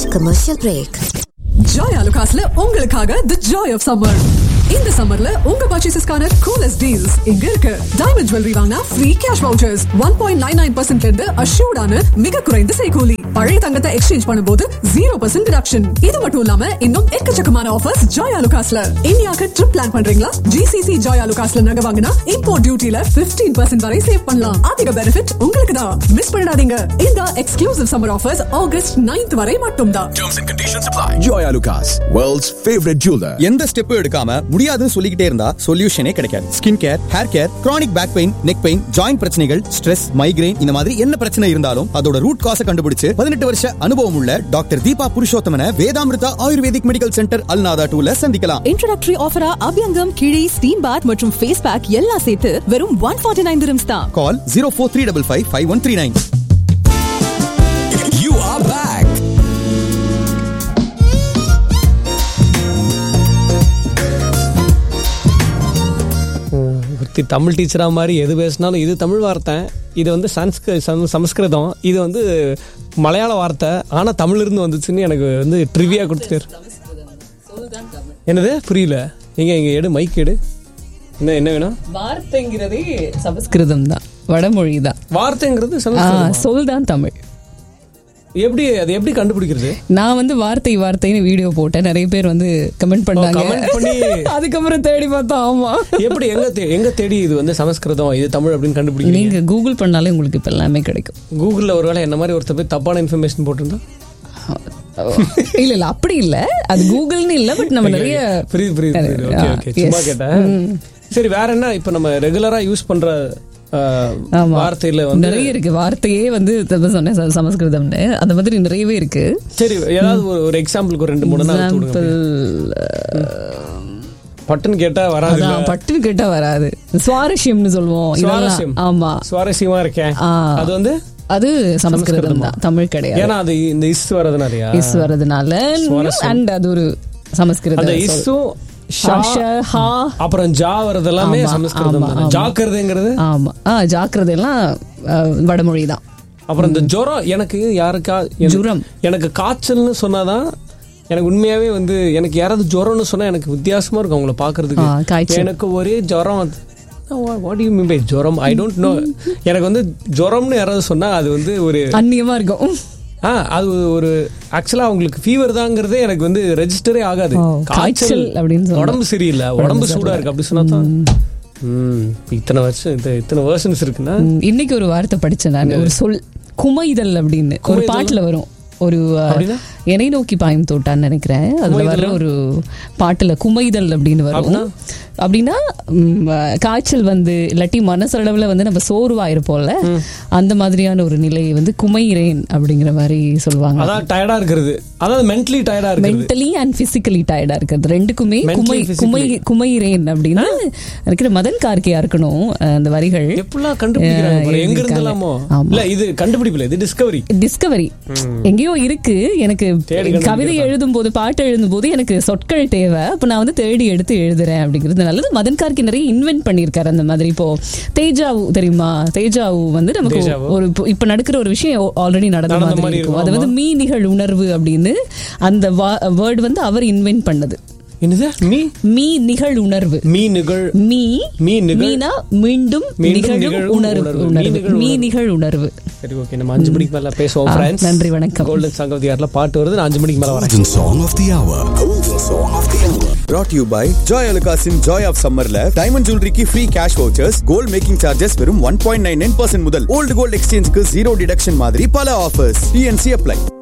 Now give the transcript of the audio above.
Commercial break. Joy அலுகாஸ்ல உங்களுக்காக தி Joy of summer இந்த சம்மர்ல உங்க பர்ச்சேசஸ்க்கான கூலஸ்ட் டீல்ஸ் இங்க இருக்கு டைமண்ட் ஜுவல்லரி வாங்கினா free cash vouchers one point nine nine பர்சன்ட்ல இருந்து அஷ்யூர்டான மிக குறைந்த செய்கூலி பழைய தங்கத்தை எக்ஸ்சேஞ்ச் பண்ணும்போது ஜீரோ பர்சன்ட் டிடக்ஷன் இது மட்டும் இல்லாம இன்னும் எக்கச்சக்கமான ஆஃபர்ஸ் ஜாய் அலுகாஸ்ல இந்தியாவுக்கு ட்ரிப் பிளான் பண்றீங்களா ஜிசிசி ஜாய் அலுகாஸ்ல நகை வாங்கினா இம்போர்ட் டியூட்டில 15% பர்சன்ட் வரை சேவ் பண்ணலாம் அதிக பெனிஃபிட் உங்களுக்கு தான் மிஸ் பண்ணிடாதீங்க இந்த exclusive summer offers August 9th வரை மட்டும்தான் Terms and conditions apply. Joy Alucas, world's favorite jeweler. எந்த ஸ்டெப்பும் எடுக்காம முடியாதுன்னு சொல்லிக்கிட்டே இருந்தா சொல்யூஷனே கிடைக்காது skin care hair care chronic back pain neck pain joint பிரச்சனைகள் ஸ்ட்ரெஸ் மைக்ரைன் இந்த மாதிரி என்ன பிரச்சனை இருந்தாலும் அதோட ரூட் காசை கண்டுபிடிச்சு பதினெட்டு வருஷ அனுபவம் உள்ள டாக்டர் தீபா புருஷோத்தமன Vedamrutha ayurvedic medical centre Al Nahda டூல சந்திக்கலாம் இன்ட்ரோடக்டரி ஆஃபரா அபியங்கம் கிழி ஸ்டீம் பாத் மற்றும் ஃபேஸ் பேக் எல்லாம் சேர்த்து வெறும் ஒன் ஃபார்ட்டி நைன் திரம்ஸ் தான் call zero four three double five five one three nine You are back. ஒருத்தி தமிழ் டீச்சராக மாதிரி எது பேசினாலும் இது தமிழ் வார்த்தை இது வந்து சன்ஸ்க சம் சமஸ்கிருதம் இது வந்து மலையாள வார்த்தை ஆனால் தமிழ்ல இருந்து வந்துச்சுன்னு எனக்கு வந்து ட்ரிவியா கொடுத்துட்டாரு என்னது புரியல எங்க எங்க எடு மைக் எடு என்ன என்ன வேணும் வார்த்தைங்கிறதே சமஸ்கிருதம் தான் வடமொழி தான் வார்த்தைங்கிறது சமஸ்கிருதம் சொல் தான் தமிழ் எப்படி அது எப்படி கண்டுபிடிக்கிறது நான் வந்து வார்த்தை வார்த்தைன்னு வீடியோ போட்டேன் நிறைய பேர் வந்து கமெண்ட் பண்ணாங்க comment பண்ணி- அதுக்கப்புறம் தேடி பார்த்தா ஆமா எப்படி எங்க தே- எங்க தேடி இது வந்து சமஸ்கிருதம் இது தமிழ் அப்படின்னு கண்டுபிடிக்கிறீங்க நீங்க கூகுள் பண்ணாலே உங்களுக்கு இப்ப எல்லாமே கிடைக்கும் கூகுளில் ஒருவேளை என்ன மாதிரி ஒருத்தர் போய் தப்பான இன்ஃபர்மேஷன் போட்டிருந்தா இல்ல இல்ல அப்படி இல்ல அது கூகுள்னு இல்ல பட் நம்ம நிறைய புரியுது புரியுது புரியுது ஓகே ஆ, ஓகே சும்மா yes. கேட்டேன் சரி வேற என்ன இப்ப நம்ம ரெகுலரா யூஸ் பண்ற அஹ், ஆமா. வார்த்தையில வந்து நிறைய இருக்கு வார்த்தையே வந்து இப்ப சொன்னேன் ச- சமஸ்கிருதம்னு அந்த மாதிரி நிறையவே இருக்கு சரி ஏதாவது ஒரு ஒரு எக்ஸாம்பிளுக்கு ஒரு ரெண்டு மூணு நாள் எக்ஸாம்பிள் பட்டுன்னு கேட்டா வராது அதான் பட்டுன்னு கேட்டா வராது சுவாரஸ்யம்னு சொல்லுவோம் இதெல்லாம் சுவாரஸ்யம் ஆமா சுவாரசியமா இருக்கேன் ஆ. அது வந்து அது சமஸ்கிருதம் சமஸ்கிருதமா? தான் தமிழ் கிடையாது ஏன்னா அது இந்த இஸ் வரதுனாலயா இஸ் வரதுனால சுவாரஸ்யம். அண்ட் அது ஒரு சமஸ்கிருத அந்த சொல். இஸ்ஸும் ஷா, ஷ, ஹா. அப்புறம் ஜா வரது எல்லாமே ஆமா, சமஸ்கிருதம் ஆமா, தானே. ஆமா. ஜாக்கிரதைங்கிறது ஆமா ஆ ஜாக்கிரதை எல்லாம் வடமொழி தான் அப்புறம் இந்த ஜுரம் எனக்கு யாருக்கா எனக்கு- ஜுரம். எனக்கு காய்ச்சல்னு சொன்னாதான் எனக்கு உண்மையாவே வந்து எனக்கு யாராவது ஜுரம்னு சொன்னா எனக்கு வித்தியாசமா இருக்கும் அவங்கள ஆ, பாக்குறதுக்கு காய்ச்சல். எனக்கு ஒரே ஜுரம் வாட் யூ மீன் பை ஜுரம் ஐ டோன்ட் நோ எனக்கு வந்து ஜுரம்னு யாராவது சொன்னா அது வந்து ஒரு அந்நியமா இருக்கும் ஆ அது ஒரு ஆக்சுவலா அவங்களுக்கு ஃபீவர் தாங்கிறதே எனக்கு வந்து ரெஜிஸ்டரே ஆகாது ஓ, காய்ச்சல் அப்படின்னு சொல்லுவாங்க. உடம்பு சரியில்லை உடம்பு சூடா இருக்கு அப்படி சொன்னா தான் ம், இத்தனை வருஷம் இந்த இத்தனை வேர்ஷன்ஸ் இருக்குன்னா ம், இன்னைக்கு ஒரு வார்த்தை படிச்சேன் நான் ஒரு சொல் குமைதல் அப்படின்னு ஒரு குமைதல்? பாட்டுல வரும் ஒரு அஹ், அப்படின்னா? எனை நோக்கி பாயும் தோட்டான்னு நினைக்கிறேன் அதுல வர்ற ஒரு பாட்டுல குமைதல் அப்படின்னு வரும் அப்படின்னா? அப்படின்னா ம், அஹ், காய்ச்சல் வந்து இல்லாட்டி மனசளவுல வந்து நம்ம சோர்வாயிருப்போம்ல அந்த மாதிரியான ஒரு நிலையை வந்து குமைகிறேன் அப்படிங்கிற மாதிரி சொல்லுவாங்க அதான் டயர்டா இருக்கிறது அதாவது மென்டலி டயர்டா இருக்கிறது மென்டலி அண்ட் பிசிக்கலி டயர்டா இருக்கிறது ரெண்டுக்குமே Mentally, குமை physically. குமை குமைகிறேன் அப்படின்னு இருக்கிற மதன் கார்கேயா இருக்கணும் அஹ், அந்த வரிகள் எப்படிலாம் கண்டுபிடிக்கிறாங்க அஹ், பாரு. எங்க எழுதியிருக்காங்க. இருந்தலாமோ ஆமா. இல்ல இது கண்டுபிடிப்பில்ல இது டிஸ்கவரி டிஸ்கவரி எங்கேயோ இருக்கு எனக்கு தேடி கண்டுபிடிக்கிறதா? கவிதை எழுதும் போது பாட்டு எழுதும் போது எனக்கு சொற்கள் தேவை அப்ப நான் வந்து தேடி எடுத்து எழுதுறேன் அப்படிங்கிறது நல்லது மதன் கார்கி நிறைய இன்வென்ட் பண்ணியிருக்காரு அந்த மாதிரி இப்போ தேஜாவு தெரியுமா தேஜாவு வந்து நமக்கு தேஜாவு? ஒரு இப்போ- இப்ப நடக்கிற ஒரு விஷயம் ஆல்ரெடி நடந்த நடந்த மாதிரி மாதிரி இருக்கும் இருக்கும், அது வந்து மீ நிகழ் உணர்வு அப்படின்னு அந்த வேர்டு வந்து அவர் இன்வென்ட் பண்ணது என்னது மீ மீ நிகழ் உணர்வு மீ நிகழ் மீ மீ நிகழ் மீனா மீண்டும் மீண்டும் நிகழும் நிகழும் உணர்வு உணர்வு. மீ உணர்வு நிகழ் மீ உணர்வு. நிகழ் உணர்வு சரி ஓகே நம்ம அஞ்சு மணிக்கு மேல பேசுவோம் ஆ, ஃப்ரெண்ட்ஸ் நன்றி, வணக்கம். கோல்டன் சங்கவதியார்ல பாட்டு வருது நான் அஞ்சு மணிக்கு மேல வரேன் Golden Song of the Hour. Golden Song of the Hour. brought you by Joy அலுகாஸின் ஜாய் ஆஃப் சம்மர்ல டைமண்ட் ஜுவல்லரிக்கு free cash vouchers gold making charges வெறும் one point nine nine percent முதல் ஓல்டு கோல்ட் எக்ஸ்சேஞ்சுக்கு ஜீரோ டிடக்ஷன் மாதிரி பல offers DNC apply